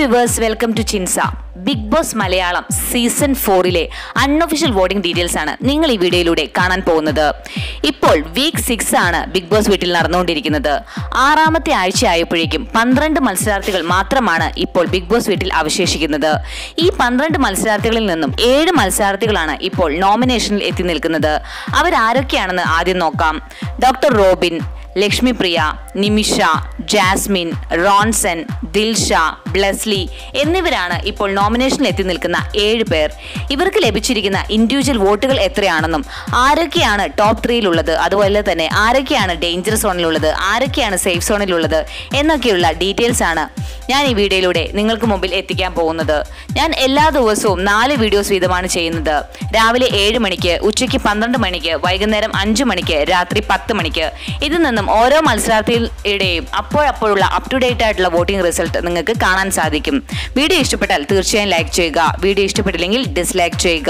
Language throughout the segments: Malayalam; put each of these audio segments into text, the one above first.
വിവേഴ്സ് വെൽക്കം ടു ചിൻസ ബിഗ് ബോസ് മലയാളം സീസൺ ഫോറിലെ അൺഒഫീഷ്യൽ വോട്ടിംഗ് ഡീറ്റെയിൽസ് ആണ് നിങ്ങൾ ഈ വീഡിയോയിലൂടെ കാണാൻ പോകുന്നത് ഇപ്പോൾ വീക്ക് സിക്സ് ആണ് ബിഗ് ബോസ് വീട്ടിൽ നടന്നുകൊണ്ടിരിക്കുന്നത് ആറാമത്തെ ആഴ്ച ആയപ്പോഴേക്കും പന്ത്രണ്ട് മത്സരാർത്ഥികൾ മാത്രമാണ് ഇപ്പോൾ ബിഗ് ബോസ് വീട്ടിൽ അവശേഷിക്കുന്നത് ഈ പന്ത്രണ്ട് മത്സരാർത്ഥികളിൽ നിന്നും ഏഴ് മത്സരാർത്ഥികളാണ് ഇപ്പോൾ നോമിനേഷനിൽ എത്തി നിൽക്കുന്നത് അവരാരൊക്കെയാണെന്ന് ആദ്യം നോക്കാം doctor Robin Lakshmipriya Nimisha Jasmine Ronson Dilsha Blesslee എന്നിവരാണ് ഇപ്പോൾ നോമിനേഷനിൽ എത്തി നിൽക്കുന്ന ഏഴ് പേർ ഇവർക്ക് ലഭിച്ചിരിക്കുന്ന ഇൻഡിവിജ്വൽ വോട്ടുകൾ എത്രയാണെന്നും ആരൊക്കെയാണ് ടോപ്പ് ത്രീയിലുള്ളത് അതുപോലെ തന്നെ ആരൊക്കെയാണ് ഡേഞ്ചർ സോണിലുള്ളത് ആരൊക്കെയാണ് സേഫ് സോണിലുള്ളത് എന്നൊക്കെയുള്ള ഡീറ്റെയിൽസ് ആണ് ഞാൻ ഈ വീഡിയോയിലൂടെ നിങ്ങൾക്ക് മുമ്പിൽ എത്തിക്കാൻ പോകുന്നത് ഞാൻ എല്ലാ ദിവസവും നാല് വീഡിയോസ് വീതമാണ് ചെയ്യുന്നത് രാവിലെ ഏഴ് മണിക്ക് ഉച്ചയ്ക്ക് പന്ത്രണ്ട് മണിക്ക് വൈകുന്നേരം അഞ്ച് മണിക്ക് രാത്രി പത്ത് മണിക്ക് ഇതിൽ നിന്നും ഓരോ മത്സരാർത്ഥികളുടെയും അപ്പോഴപ്പോഴുള്ള അപ് ടു ഡേറ്റ് ആയിട്ടുള്ള വോട്ടിംഗ് റിസൾട്ട് നിങ്ങൾക്ക് കാണാൻ സാധിക്കും വീഡിയോ ഇഷ്ടപ്പെട്ടാൽ തീർച്ചയായും ലൈക്ക് ചെയ്യുക വീഡിയോ ഇഷ്ടപ്പെട്ടില്ലെങ്കിൽ ഡിസ്ലൈക്ക് ചെയ്യുക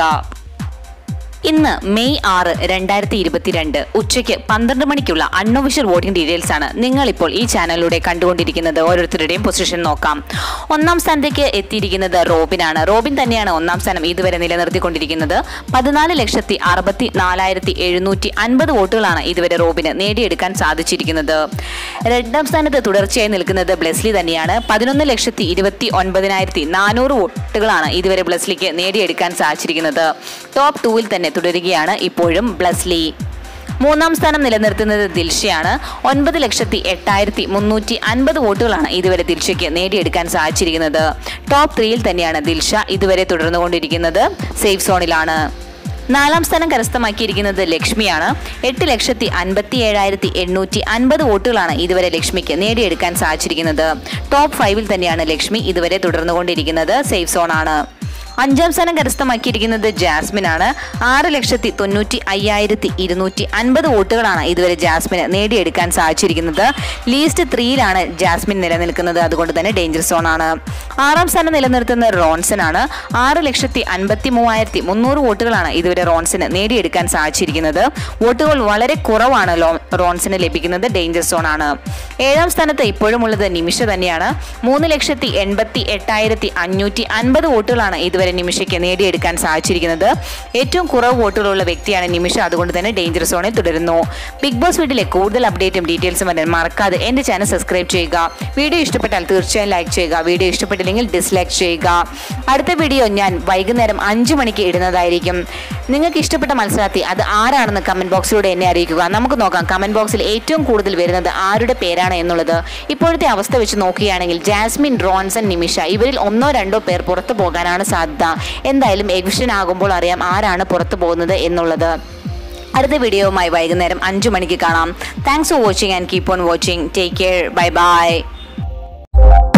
ഇന്ന് മെയ് ആറ് രണ്ടായിരത്തി ഇരുപത്തിരണ്ട് ഉച്ചയ്ക്ക് പന്ത്രണ്ട് മണിക്കുള്ള അൺഒഫീഷ്യൽ വോട്ടിംഗ് ഡീറ്റെയിൽസ് ആണ് നിങ്ങൾ ഇപ്പോൾ ഈ ചാനലിലൂടെ കണ്ടുകൊണ്ടിരിക്കുന്നത് ഓരോരുത്തരുടെയും പൊസിഷൻ നോക്കാം ഒന്നാം സ്ഥാനത്തേക്ക് എത്തിയിരിക്കുന്നത് റോബിനാണ് റോബിൻ തന്നെയാണ് ഒന്നാം സ്ഥാനം ഇതുവരെ നിലനിർത്തിക്കൊണ്ടിരിക്കുന്നത് പതിനാല് ലക്ഷത്തി അറുപത്തി നാലായിരത്തി എഴുന്നൂറ്റി അൻപത് വോട്ടുകളാണ് ഇതുവരെ റോബിന് നേടിയെടുക്കാൻ സാധിച്ചിരിക്കുന്നത് രണ്ടാം സ്ഥാനത്ത് തുടർച്ചയായി നിൽക്കുന്നത് ബ്ലെസ്ലി തന്നെയാണ് പതിനൊന്ന് ലക്ഷത്തി ഇരുപത്തി ഒൻപതിനായിരത്തി നാനൂറ് വോട്ടുകളാണ് ഇതുവരെ ബ്ലെസ്ലിക്ക് നേടിയെടുക്കാൻ സാധിച്ചിരിക്കുന്നത് ടോപ്പ് ടൂവിൽ തന്നെ തുടരുകയാണ് ഇപ്പോഴും ബ്ലസ്ലി മൂന്നാം സ്ഥാനം നിലനിർത്തുന്നത് ദിൽഷയാണ് ഒൻപത് ലക്ഷത്തി എട്ടായിരത്തി മുന്നൂറ്റി അൻപത് വോട്ടുകളാണ് ഇതുവരെ ദിൽഷയ്ക്ക് നേടിയെടുക്കാൻ സാധിച്ചിരിക്കുന്നത് ടോപ്പ് ത്രീയിൽ തന്നെയാണ് ദിൽഷ ഇതുവരെ തുടർന്നുകൊണ്ടിരിക്കുന്നത് സേഫ് സോണിലാണ് നാലാം സ്ഥാനം കരസ്ഥമാക്കിയിരിക്കുന്നത് ലക്ഷ്മിയാണ് എട്ട് ലക്ഷത്തി അൻപത്തി ഏഴായിരത്തി എണ്ണൂറ്റി അൻപത് വോട്ടുകളാണ് ഇതുവരെ ലക്ഷ്മിക്ക് നേടിയെടുക്കാൻ സാധിച്ചിരിക്കുന്നത് ടോപ്പ് ഫൈവിൽ തന്നെയാണ് ലക്ഷ്മി ഇതുവരെ തുടർന്നുകൊണ്ടിരിക്കുന്നത് സേഫ് സോണാണ് അഞ്ചാം സ്ഥാനം കരസ്ഥമാക്കിയിരിക്കുന്നത് ജാസ്മിൻ ആണ് ആറ് ലക്ഷത്തി തൊണ്ണൂറ്റി അയ്യായിരത്തി ഇരുന്നൂറ്റി അൻപത് വോട്ടുകളാണ് ഇതുവരെ ജാസ്മിന് നേടിയെടുക്കാൻ സാധിച്ചിരിക്കുന്നത് ലീസ്റ്റ് ത്രീയിലാണ് ജാസ്മിൻ നിലനിൽക്കുന്നത് അതുകൊണ്ട് തന്നെ ഡേഞ്ചർ സോൺ ആണ് ആറാം സ്ഥാനം നിലനിർത്തുന്നത് റോൺസൺ ആണ് ആറ് ലക്ഷത്തി അൻപത്തി മൂവായിരത്തി മുന്നൂറ് വോട്ടുകളാണ് ഇതുവരെ റോൺസിന് നേടിയെടുക്കാൻ സാധിച്ചിരിക്കുന്നത് വോട്ടുകൾ വളരെ കുറവാണ് ലോ റോൺസിന് ലഭിക്കുന്നത് ഡേഞ്ചർ സോൺ ആണ് ഏഴാം സ്ഥാനത്ത് ഇപ്പോഴും ഉള്ളത് നിമിഷ തന്നെയാണ് മൂന്ന് ലക്ഷത്തി എൺപത്തി എട്ടായിരത്തി അഞ്ഞൂറ്റി അൻപത് വോട്ടുകളാണ് ഇതുവരെ നിമിഷയ്ക്ക് നേടിയെടുക്കാൻ സാധിച്ചിരിക്കുന്നത് ഏറ്റവും കുറവ് വോട്ടുകളുള്ള വ്യക്തിയാണ് നിമിഷ അതുകൊണ്ട് തന്നെ ഡേഞ്ചർ സോണിൽ തുടരുന്നു ബിഗ് ബോസ് വീട്ടിലെ കൂടുതൽ അപ്ഡേറ്റും ഡീറ്റെയിൽസും വരാൻ മറക്കാതെ എൻ്റെ ചാനൽ സബ്സ്ക്രൈബ് ചെയ്യുക വീഡിയോ ഇഷ്ടപ്പെട്ടാൽ തീർച്ചയായും ലൈക്ക് ചെയ്യുക വീഡിയോ ഇഷ്ടപ്പെട്ടില്ലെങ്കിൽ ഡിസ്ലൈക്ക് ചെയ്യുക അടുത്ത വീഡിയോ ഞാൻ വൈകുന്നേരം അഞ്ച് മണിക്ക് ഇടുന്നതായിരിക്കും നിങ്ങൾക്ക് ഇഷ്ടപ്പെട്ട മത്സരാർത്ഥി അത് ആരാണെന്ന് കമന്റ് ബോക്സിലൂടെ എന്നെ അറിയിക്കുക നമുക്ക് നോക്കാം കമന്റ് ബോക്സിൽ ഏറ്റവും കൂടുതൽ വരുന്നത് ആരുടെ പേരാണ് എന്നുള്ളത് ഇപ്പോഴത്തെ അവസ്ഥ വെച്ച് നോക്കുകയാണെങ്കിൽ ജാസ്മിൻ റോൺസൺ നിമിഷ ഇവരിൽ ഒന്നോ രണ്ടോ പേർ പുറത്തു പോകാനാണ് സാധ്യത എന്തായാലും എവിഷൻ ആകുമ്പോൾ അറിയാം ആരാണ് പുറത്തു പോകുന്നത് എന്നുള്ളത് അടുത്ത വീഡിയോവുമായി വൈകുന്നേരം അഞ്ചു മണിക്ക് കാണാം thanks for watching and keep on watching take care bye by